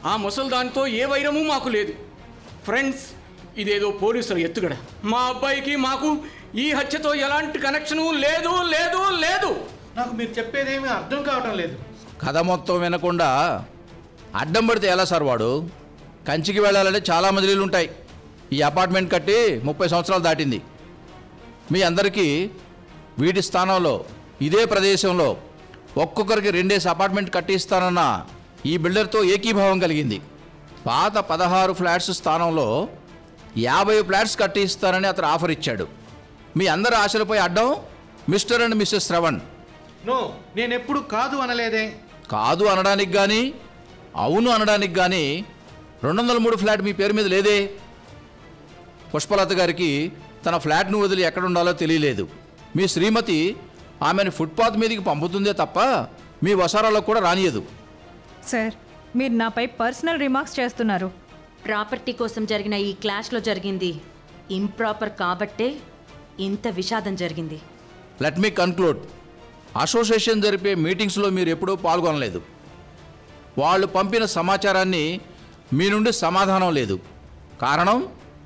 ఆ ముసల్దానితో ఏ వైరము మాకు లేదు ఫ్రెండ్స్ ఇదేదో పోలీసుల ఎత్తుగడ మా అబ్బాయికి మాకు ఈ హత్యతో ఎలాంటి కనెక్షను లేదు లేదు లేదు నాకు మీరు చెప్పేదేమీ అర్థం కావటం లేదు కథ మొత్తం వినకుండా అడ్డం పడితే ఎలా సార్ వాడు కంచికి వెళ్ళాలంటే చాలా మజిలీలు ఉంటాయి ఈ అపార్ట్మెంట్ కట్టి ముప్పై సంవత్సరాలు దాటింది మీ అందరికీ వీటి స్థానంలో ఇదే ప్రదేశంలో ఒక్కొక్కరికి రెండేసి అపార్ట్మెంట్ కట్టిస్తానన్న ఈ బిల్డర్తో ఏకీభావం కలిగింది పాత పదహారు ఫ్లాట్స్ స్థానంలో యాభై ఫ్లాట్స్ కట్టిస్తానని అతను ఆఫర్ ఇచ్చాడు మీ అందరి ఆశలపై అడ్డం Mr and Mrs Shravan no నేను ఎప్పుడు కాదు అనలేదే కాదు అనడానికి కానీ అవును అనడానికి కానీ రెండు వందల మూడు ఫ్లాట్ మీ పేరు మీద లేదే పుష్పలత గారికి తన ఫ్లాట్ను వదిలి ఎక్కడ ఉండాలో తెలియలేదు మీ శ్రీమతి ఆమెను ఫుట్పాత్ మీదకి పంపుతుందే తప్ప మీ వసారాలో కూడా రానియదు సార్ మీరు నాపై పర్సనల్ రిమార్క్స్ చేస్తున్నారు ప్రాపర్టీ కోసం జరిగిన ఈ క్లాష్లో జరిగింది ఇంప్రాపర్ కాబట్టే ఇంత విషాదం జరిగింది లెట్ మీ కన్క్లూడ్ అసోసియేషన్ జరిపే మీటింగ్స్లో మీరు ఎప్పుడూ పాల్గొనలేదు వాళ్ళు పంపిన సమాచారాన్ని మీ నుండి సమాధానం లేదు కారణం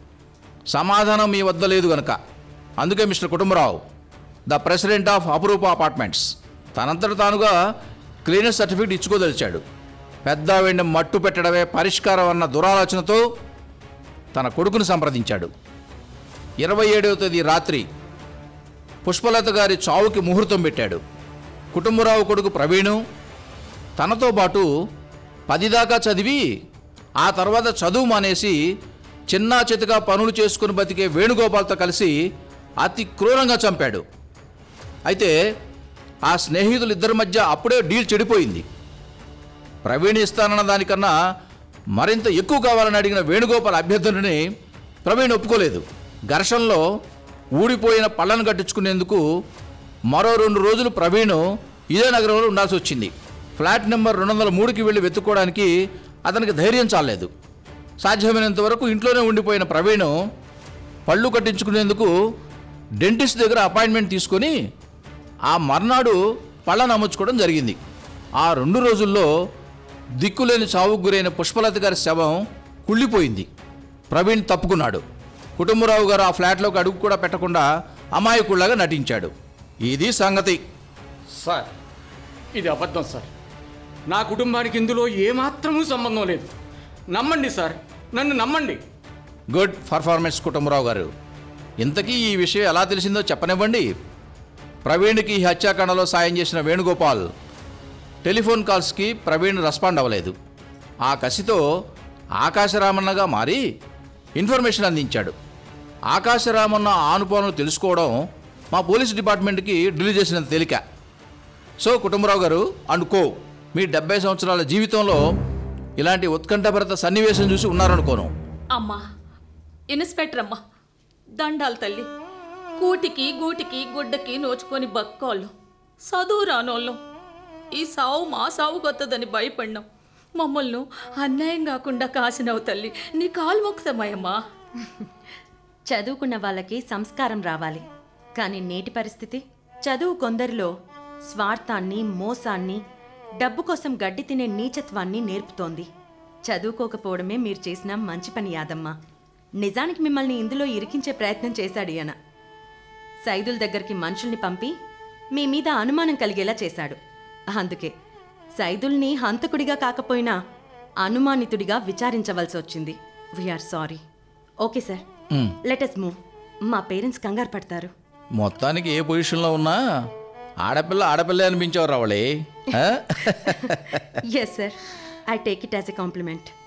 సమాధానం మీ వద్ద లేదు గనక అందుకే Mr Kutumbarao the president of Apurupa apartments తనంతట తానుగా క్లీనర్ సర్టిఫికేట్ ఇచ్చుకోదలిచాడు పెద్ద వెండి మట్టు పెట్టడమే పరిష్కారం అన్న దురాలోచనతో తన కొడుకును సంప్రదించాడు ఇరవై ఏడవ తేదీ రాత్రి పుష్పలత గారి చావుకి ముహూర్తం పెట్టాడు కుటుంబరావు కొడుకు ప్రవీణు తనతో పాటు పది దాకా చదివి ఆ తర్వాత చదువు మానేసి చిన్నా చితగా పనులు చేసుకుని బతికే వేణుగోపాల్తో కలిసి అతి క్రూరంగా చంపాడు అయితే ఆ స్నేహితులు ఇద్దరి మధ్య అప్పుడే డీల్ చెడిపోయింది ప్రవీణ్ ఇస్తానన్న దానికన్నా మరింత ఎక్కువ కావాలని అడిగిన వేణుగోపాల్ అభ్యర్థనని ప్రవీణ్ ఒప్పుకోలేదు ఘర్షణలో ఊడిపోయిన పళ్ళను కట్టించుకునేందుకు మరో రెండు రోజులు ప్రవీణ్ ఇదే నగరంలో ఉండాల్సి వచ్చింది ఫ్లాట్ నెంబర్ రెండు వందల మూడుకి వెళ్ళి వెతుక్కోవడానికి అతనికి ధైర్యం చాలేదు సాధ్యమైనంత వరకు ఇంట్లోనే ఉండిపోయిన ప్రవీణ్ పళ్ళు కట్టించుకునేందుకు డెంటిస్ట్ దగ్గర అపాయింట్మెంట్ తీసుకొని ఆ మర్నాడు పళ్ళను అమర్చుకోవడం జరిగింది ఆ రెండు రోజుల్లో దిక్కులేని చావుకు గురైన పుష్పలత గారి శవం కుళ్ళిపోయింది ప్రవీణ్ తప్పుకున్నాడు కుటుంబరావు గారు ఆ ఫ్లాట్లోకి అడుగు కూడా పెట్టకుండా అమాయకుళ్లాగా నటించాడు ఇది సంగతి సార్ ఇది అబద్ధం సార్ నా కుటుంబానికి ఇందులో ఏమాత్రమూ సంబంధం లేదు నమ్మండి సార్ నన్ను నమ్మండి గుడ్ పర్ఫార్మెన్స్ కుటుంబరావు గారు ఇంతకీ ఈ విషయం ఎలా తెలిసిందో చెప్పనివ్వండి ప్రవీణ్కి ఈ హత్యాకాండలో సాయం చేసిన వేణుగోపాల్ టెలిఫోన్ కాల్స్కి ప్రవీణ్ రెస్పాండ్ అవ్వలేదు ఆ కసితో ఆకాశరామన్నగా మారి ఇన్ఫర్మేషన్ అందించాడు ఆకాశరామన్న ఆనుపానులు తెలుసుకోవడం మా పోలీస్ డిపార్ట్మెంట్కి ఢిల్లీ చేసినంత తేలిక సో కుటుంబరావు గారు అండ్ కో మీ డెబ్బై సంవత్సరాల జీవితంలో ఇలాంటి ఉత్కంఠభరిత సన్నివేశం చూసి ఉన్నారనుకోను అమ్మా ఇన్స్పెక్టర్ అమ్మా దండాలు తల్లి కూటికి గూటికి గుడ్డకి నోచుకొని బక్కోళ్ళు చదువు రానోళ్ళం ఈ సావు మా సావు కొత్తదని భయపడినాం మమ్మల్ని అన్యాయం కాకుండా కాసినవు తల్లి నీ కాలు మొక్కుతామయ్యమ్మా చదువుకున్న వాళ్ళకి సంస్కారం రావాలి కానీ నేటి పరిస్థితి చదువు కొందరిలో స్వార్థాన్ని మోసాన్ని డబ్బు కోసం గడ్డి తినే నీచత్వాన్ని నేర్పుతోంది చదువుకోకపోవడమే మీరు చేసిన మంచి పని యాదమ్మా నిజానికి మిమ్మల్ని ఇందులో ఇరికించే ప్రయత్నం చేశాడు ఈయన సైదుల దగ్గరికి మనుషుల్ని పంపి మీ మీద అనుమానం కలిగేలా చేశాడు అందుకే సైదుల్ని హంతకుడిగా కాకపోయినా అనుమానితుడిగా విచారించవలసి వచ్చింది we're sorry okay sir let us move మా పేరెంట్స్ కంగారు పడతారు మొత్తానికి ఏ పొజిషన్లో ఉన్నా ఆడపిల్ల ఆడపిల్ల అనిపించావు Ravali yes sir I take it as a complement